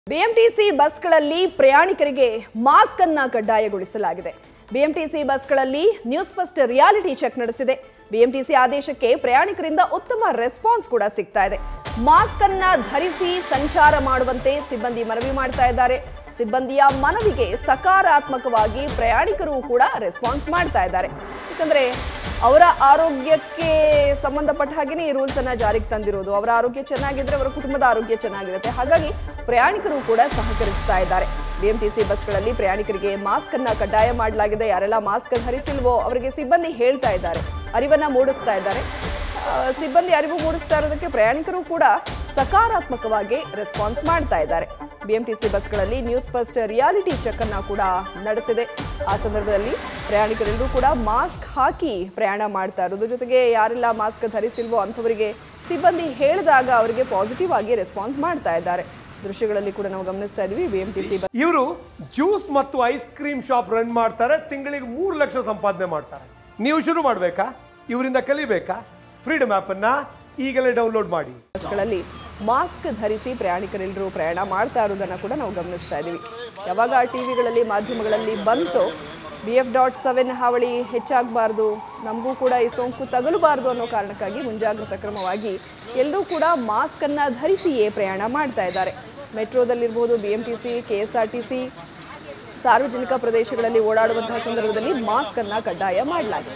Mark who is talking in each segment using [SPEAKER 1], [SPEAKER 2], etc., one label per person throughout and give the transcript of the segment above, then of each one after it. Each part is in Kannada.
[SPEAKER 1] ಬಿಎಂಟಿಸಿ ಬಸ್ಗಳಲ್ಲಿ ಪ್ರಯಾಣಿಕರಿಗೆ ಮಾಸ್ಕ್ ಅನ್ನ ಕಡ್ಡಾಯಗೊಳಿಸಲಾಗಿದೆ ಬಿಎಂಟಿಸಿ ಬಸ್ಗಳಲ್ಲಿ ನ್ಯೂಸ್ ಫಸ್ಟ್ ರಿಯಾಲಿಟಿ ಚೆಕ್ ನಡೆಸಿದೆ ಬಿಎಂಟಿಸಿ ಆದೇಶಕ್ಕೆ ಪ್ರಯಾಣಿಕರಿಂದ ಉತ್ತಮ ರೆಸ್ಪಾನ್ಸ್ ಕೂಡ ಸಿಗ್ತಾ ಇದೆ ಮಾಸ್ಕ್ ಅನ್ನ ಧರಿಸಿ ಸಂಚಾರ ಮಾಡುವಂತೆ ಸಿಬ್ಬಂದಿ ಮನವಿ ಮಾಡ್ತಾ ಇದ್ದಾರೆ ಸಿಬ್ಬಂದಿಯ ಮನವಿಗೆ ಸಕಾರಾತ್ಮಕವಾಗಿ ಪ್ರಯಾಣಿಕರು ಕೂಡ ರೆಸ್ಪಾನ್ಸ್ ಮಾಡ್ತಾ ಇದ್ದಾರೆ ಯಾಕಂದ್ರೆ ಅವರ ಆರೋಗ್ಯಕ್ಕೆ ಸಂಬಂಧಪಟ್ಟ ಹಾಗೆಯೇ ಈ ರೂಲ್ಸ್ ಅನ್ನ ಜಾರಿಗೆ ತಂದಿರೋದು ಅವರ ಆರೋಗ್ಯ ಚೆನ್ನಾಗಿದ್ರೆ ಅವರ ಕುಟುಂಬದ ಆರೋಗ್ಯ ಚೆನ್ನಾಗಿರುತ್ತೆ ಹಾಗಾಗಿ ಪ್ರಯಾಣಿಕರು ಕೂಡ ಸಹಕರಿಸ್ತಾ ಇದ್ದಾರೆ ಬಿಎಂಟಿಸಿ ಬಸ್ಗಳಲ್ಲಿ ಪ್ರಯಾಣಿಕರಿಗೆ ಮಾಸ್ಕ್ ಅನ್ನ ಕಡ್ಡಾಯ ಮಾಡಲಾಗಿದೆ ಯಾರೆಲ್ಲ ಮಾಸ್ಕ್ ಧರಿಸಿಲ್ವೋ ಅವರಿಗೆ ಸಿಬ್ಬಂದಿ ಹೇಳ್ತಾ ಇದ್ದಾರೆ ಅರಿವನ್ನ ಮೂಡಿಸ್ತಾ ಇದ್ದಾರೆ ಆ, ಸಿಬ್ಬಂದಿ ಅರಿವು ಮೂಡಿಸ್ತಾ ಇರೋದಕ್ಕೆ ಪ್ರಯಾಣಿಕರು ಕೂಡ ಸಕಾರಾತ್ಮಕವಾಗಿ ರೆಸ್ಪಾನ್ಸ್ ಮಾಡ್ತಾ ಇದ್ದಾರೆ ಬಿಎಂಟಿಸಿ ಬಸ್ಗಳಲ್ಲಿ ನ್ಯೂಸ್ ಫಸ್ಟ್ ರಿಯಾಲಿಟಿ ಚೆಕ್ ಅನ್ನ ಕೂಡ ನಡೆಸಿದೆ ಆ ಸಂದರ್ಭದಲ್ಲಿ ಪ್ರಯಾಣಿಕರೆಲ್ಲರೂ ಕೂಡ ಮಾಸ್ಕ್ ಹಾಕಿ ಪ್ರಯಾಣ ಮಾಡ್ತಾ ಇರೋದು ಜೊತೆಗೆ ಯಾರೆಲ್ಲ ಮಾಸ್ಕ್ ಧರಿಸಿಲ್ವೋ ಅಂಥವರಿಗೆ ಸಿಬ್ಬಂದಿ ಹೇಳಿದಾಗ ಅವರಿಗೆ ಪಾಸಿಟಿವ್ ಆಗಿ ರೆಸ್ಪಾನ್ಸ್ ಮಾಡ್ತಾ ಇದ್ದಾರೆ ದೃಶ್ಯಗಳಲ್ಲಿ ಕೂಡ ನಾವು ಗಮನಿಸ್ತಾ ಇದ್ವಿ ಬಿಎಂಟಿಸಿ
[SPEAKER 2] ಇವರು ಜ್ಯೂಸ್ ಮತ್ತು ಐಸ್ ಕ್ರೀಮ್ ಶಾಪ್ ರನ್ ಮಾಡ್ತಾರೆ ತಿಂಗಳಿಗೆ ಮೂರು ಲಕ್ಷ ಸಂಪಾದನೆ ಮಾಡ್ತಾರೆ ನೀವು ಶುರು ಮಾಡಬೇಕಾ ಇವರಿಂದ ಕಲಿಬೇಕಾ ಫ್ರೀಡಮ್ ಅನ್ನ ಈಗಲೇ ಡೌನ್ಲೋಡ್ ಮಾಡಿ
[SPEAKER 1] ಬಸ್ಗಳಲ್ಲಿ ಮಾಸ್ಕ್ ಧರಿಸಿ ಪ್ರಯಾಣಿಕರೆಲ್ಲರೂ ಪ್ರಯಾಣ ಮಾಡ್ತಾ ಇರೋದನ್ನು ಕೂಡ ನಾವು ಗಮನಿಸ್ತಾ ಇದ್ದೀವಿ ಯಾವಾಗ ಟಿವಿಗಳಲ್ಲಿ ಮಾಧ್ಯಮಗಳಲ್ಲಿ ಬಂತು ಬಿ ಎಫ್ ಡಾಟ್ ಸೆವೆನ್ ಹಾವಳಿ ಹೆಚ್ಚಾಗಬಾರ್ದು ನಮಗೂ ಕೂಡ ಈ ಸೋಂಕು ತಗಲಬಾರ್ದು ಅನ್ನೋ ಕಾರಣಕ್ಕಾಗಿ ಮುಂಜಾಗ್ರತಾ ಕ್ರಮವಾಗಿ ಎಲ್ಲರೂ ಕೂಡ ಮಾಸ್ಕನ್ನು ಧರಿಸಿಯೇ ಪ್ರಯಾಣ ಮಾಡ್ತಾ ಇದ್ದಾರೆ ಮೆಟ್ರೋದಲ್ಲಿರ್ಬೋದು B M T C K S R T C ಸಾರ್ವಜನಿಕ ಪ್ರದೇಶಗಳಲ್ಲಿ ಓಡಾಡುವಂತಹ ಸಂದರ್ಭದಲ್ಲಿ ಮಾಸ್ಕನ್ನು ಕಡ್ಡಾಯ ಮಾಡಲಾಗಿದೆ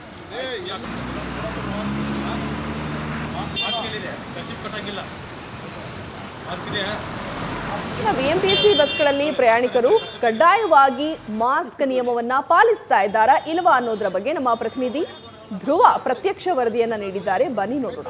[SPEAKER 1] ಇನ್ನು ಬಿಎಂಟಿಸಿ ಬಸ್ಗಳಲ್ಲಿ ಪ್ರಯಾಣಿಕರು ಕಡ್ಡಾಯವಾಗಿ ಮಾಸ್ಕ್ ನಿಯಮವನ್ನ ಪಾಲಿಸ್ತಾ ಇದ್ದಾರಾ ಇಲ್ವಾ ಅನ್ನೋದ್ರ ಬಗ್ಗೆ ನಮ್ಮ ಪ್ರತಿನಿಧಿ ಧ್ರುವ ಪ್ರತ್ಯಕ್ಷ ವರದಿಯನ್ನ ನೀಡಿದ್ದಾರೆ ಬನ್ನಿ ನೋಡೋಣ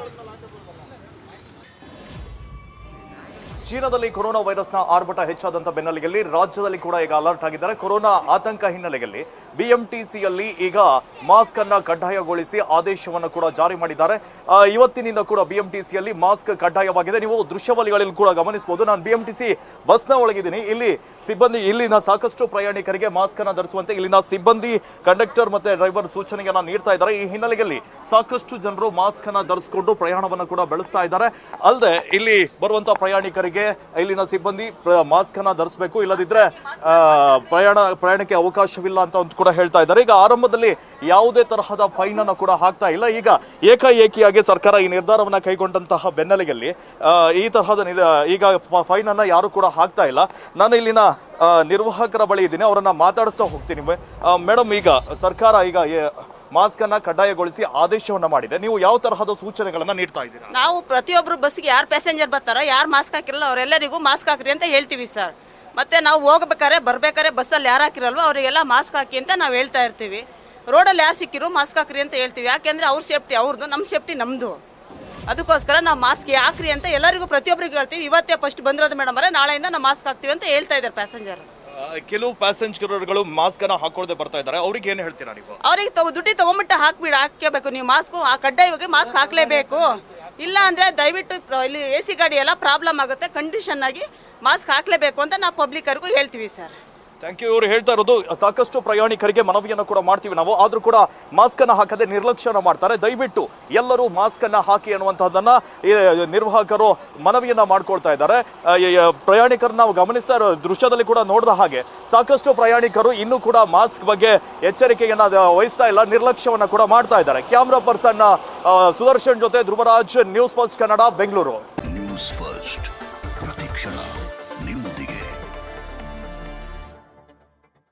[SPEAKER 3] ಚೀನಾದಲ್ಲಿ ಕೊರೋನಾ ವೈರಸ್ನ ಆರ್ಭಟ ಹೆಚ್ಚಾದಂತ ಬೆನ್ನಲ್ಲಿಗೆಯಲ್ಲಿ ರಾಜ್ಯದಲ್ಲಿ ಕೂಡ ಈಗ ಅಲರ್ಟ್ ಆಗಿದ್ದಾರೆ ಕೊರೋನಾ ಆತಂಕ ಹಿನ್ನೆಲೆಯಲ್ಲಿ ಬಿಎಂಟಿಸಿಯಲ್ಲಿ ಈಗ ಮಾಸ್ಕ್ ಅನ್ನ ಕಡ್ಡಾಯಗೊಳಿಸಿ ಆದೇಶವನ್ನು ಕೂಡ ಜಾರಿ ಮಾಡಿದ್ದಾರೆ ಆ, ಇವತ್ತಿನಿಂದ ಕೂಡ ಬಿಎಂಟಿಸಿಯಲ್ಲಿ ಮಾಸ್ಕ್ ಕಡ್ಡಾಯವಾಗಿದೆ ನೀವು ದೃಶ್ಯಾವಳಿಗಳಲ್ಲಿ ಕೂಡ ಗಮನಿಸಬಹುದು ನಾನು ಬಿಎಂಟಿಸಿ ಬಸ್ನ ಒಳಗಿದ್ದೀನಿ ಇಲ್ಲಿ ಸಿಬ್ಬಂದಿ ಇಲ್ಲಿನ ಸಾಕಷ್ಟು ಪ್ರಯಾಣಿಕರಿಗೆ ಮಾಸ್ಕ್ ಅನ್ನ ಧರಿಸುವಂತೆ ಇಲ್ಲಿನ ಸಿಬ್ಬಂದಿ ಕಂಡಕ್ಟರ್ ಮತ್ತೆ ಡ್ರೈವರ್ ಸೂಚನೆಯನ್ನ ನೀಡ್ತಾ ಇದ್ದಾರೆ ಈ ಹಿನ್ನೆಲೆಯಲ್ಲಿ ಸಾಕಷ್ಟು ಜನರು ಮಾಸ್ಕ್ ಅನ್ನ ಧರಿಸಿಕೊಂಡು ಪ್ರಯಾಣವನ್ನು ಕೂಡ ಬೆಳೆಸ್ತಾ ಇದ್ದಾರೆ ಅಲ್ಲದೆ ಇಲ್ಲಿ ಬರುವಂತ ಪ್ರಯಾಣಿಕರಿಗೆ ಇಲ್ಲಿನ ಸಿಬ್ಬಂದಿ ಮಾಸ್ಕ್ ಅನ್ನ ಧರಿಸಬೇಕು ಇಲ್ಲದಿದ್ರೆ ಆ, ಪ್ರಯಾಣ ಪ್ರಯಾಣಕ್ಕೆ ಅವಕಾಶವಿಲ್ಲ ಅಂತ ಒಂದು ಕೂಡ ಹೇಳ್ತಾ ಇದ್ದಾರೆ ಈಗ ಆರಂಭದಲ್ಲಿ ಯಾವುದೇ ತರಹದ ಫೈನ್ ಅನ್ನು ಕೂಡ ಹಾಕ್ತಾ ಇಲ್ಲ ಈಗ ಏಕಾಏಕಿಯಾಗಿ ಸರ್ಕಾರ ಈ ನಿರ್ಧಾರವನ್ನ ಕೈಗೊಂಡಂತಹ ಬೆನ್ನಲೆಯಲ್ಲಿ ಆ, ಈ ತರಹದ ನಿರ್- ಈಗ ಫೈನ್ ಅನ್ನ ಯಾರು ಕೂಡ ಹಾಕ್ತಾ ಇಲ್ಲ ನಾನು ಇಲ್ಲಿನ ಆ, ನಿರ್ವಾಹಕರ ಬಳಿ ಇದ್ದೀನಿ ಅವರನ್ನ ಮಾತಾಡಿಸ್ತಾ ಹೋಗ್ತೀನಿ ಮೇಡಮ್ ಈಗ ಸರ್ಕಾರ ಈಗ ಏ- ಮಾಸ್ಕ್ ಅನ್ನ ಕಡ್ಡಾಯಗೊಳಿಸಿ ಆದೇಶವನ್ನ ಮಾಡಿದೆ ನೀವು ಯಾವ ತರಹದ ಸೂಚನೆಗಳನ್ನ ನೀಡ್ತಾ ಇದ್ದೀರಾ
[SPEAKER 4] ನಾವು ಪ್ರತಿಯೊಬ್ಬರು ಬಸ್ಸಿಗೆ ಯಾರು ಪ್ಯಾಸೆಂಜರ್ ಬರ್ತಾರೋ ಯಾರು ಮಾಸ್ಕ್ ಹಾಕಿರಲ್ಲ ಅವರೆಲ್ಲರಿಗೂ ಮಾಸ್ಕ್ ಹಾಕ್ರಿ ಅಂತ ಹೇಳ್ತೀವಿ ಸರ್ ಮತ್ತೆ ನಾವು ಹೋಗ್ಬೇಕಾದ್ರೆ ಬರ್ಬೇಕಾದ್ರೆ ಬಸ್ಸಲ್ಲಿ ಯಾರು ಹಾಕಿರಲ್ವೋ ಅವರಿಗೆಲ್ಲ ಮಾಸ್ಕ್ ಹಾಕಿ ಅಂತ ನಾವು ಹೇಳ್ತಾ ಇರ್ತೀವಿ ರೋಡಲ್ಲಿ ಯಾರು ಸಿಕ್ಕಿರು ಮಾಸ್ಕ್ ಹಾಕ್ರಿ ಅಂತ ಹೇಳ್ತೀವಿ ಯಾಕೆಂದ್ರೆ ಅವ್ರ ಸೇಫ್ಟಿ ಅವ್ರದ್ದು ನಮ್ಮ ಸೇಫ್ಟಿ ನಮ್ಮದು ಅದಕ್ಕೋಸ್ಕರ ನಾವು ಮಾಸ್ಕ್ ಹಾಕ್ರಿ ಅಂತ ಎಲ್ಲರಿಗೂ ಪ್ರತಿಯೊಬ್ಬರಿಗೆ ಹೇಳ್ತೀವಿ ಇವತ್ತೇ ಫಸ್ಟ್ ಬಂದಿರೋದು ಮೇಡಮ್ ಅವರೇ ನಾಳೆಯಿಂದ ನಾವು ಮಾಸ್ಕ್ ಹಾಕ್ತೀವಿ ಅಂತ ಹೇಳ್ತಾ ಇದ್ದಾರೆ ಪ್ಯಾಸೆಂಜರ್
[SPEAKER 3] ಆ, ಕೆಲವು ಪ್ಯಾಸೆಂಜರ್ಗಳು ಮಾಸ್ಕ್ ಅನ್ನ ಹಾಕೊಳ್ಳದೆ ಬರ್ತಾ ಇದ್ದಾರೆ ಅವ್ರಿಗೆ ಏನು ಹೇಳ್ತೀರಾ ನೀವು
[SPEAKER 4] ಅವ್ರಿಗೆ ತಗೋ ದುಡ್ಡಿ ತಗೊಂಬಿಟ್ಟು ಹಾಕ್ಬಿಡ ಹಾಕಬೇಕು ನೀವು ಮಾಸ್ಕ್ ಆ ಕಡ್ಡಾಯವಾಗಿ ಮಾಸ್ಕ್ ಹಾಕ್ಲೇಬೇಕು ಇಲ್ಲ ಅಂದ್ರೆ ದಯವಿಟ್ಟು ಪ್ರ- ಇಲ್ಲಿ ಎ ಸಿ ಗಾಡಿ ಎಲ್ಲ ಪ್ರಾಬ್ಲಮ್ ಆಗುತ್ತೆ ಕಂಡೀಷನ್ ಆಗಿ ಮಾಸ್ಕ್ ಹಾಕ್ಲೇಬೇಕು ಅಂತ ನಾವು ಪಬ್ಲಿಕರಿಗೂ ಹೇಳ್ತೀವಿ ಸರ್
[SPEAKER 3] ಥ್ಯಾಂಕ್ ಯು ಇವರು ಹೇಳ್ತಾ ಇರೋದು ಸಾಕಷ್ಟು ಪ್ರಯಾಣಿಕರಿಗೆ ಮನವಿಯನ್ನು ಕೂಡ ಮಾಡ್ತೀವಿ ನಾವು ಆದ್ರೂ ಕೂಡ ಮಾಸ್ಕ್ ಅನ್ನ ಹಾಕದೆ ನಿರ್ಲಕ್ಷ್ಯನ ಮಾಡ್ತಾರೆ ದಯವಿಟ್ಟು ಎಲ್ಲರೂ ಮಾಸ್ಕ್ ಅನ್ನ ಹಾಕಿ ಅನ್ನುವಂಥದ್ದನ್ನ ಈ ನಿರ್ವಾಹಕರು ಮನವಿಯನ್ನ ಮಾಡ್ಕೊಳ್ತಾ ಇದ್ದಾರೆ ಆ, ಈ, ಆ, ಪ್ರಯಾಣಿಕರು ನಾವು ಗಮನಿಸ್ತಾ ಇರೋ ದೃಶ್ಯದಲ್ಲಿ ಕೂಡ ನೋಡಿದ ಹಾಗೆ ಸಾಕಷ್ಟು ಪ್ರಯಾಣಿಕರು ಇನ್ನೂ ಕೂಡ ಮಾಸ್ಕ್ ಬಗ್ಗೆ ಎಚ್ಚರಿಕೆಯನ್ನ ದ- ವಹಿಸ್ತಾ ಇಲ್ಲ ನಿರ್ಲಕ್ಷ್ಯವನ್ನ ಕೂಡ ಮಾಡ್ತಾ ಇದ್ದಾರೆ ಕ್ಯಾಮ್ರಾ ಪರ್ಸನ್ ಸುದರ್ಶನ್ ಜೊತೆ Dhruvaraj news first Kannada Bengaluru
[SPEAKER 5] news first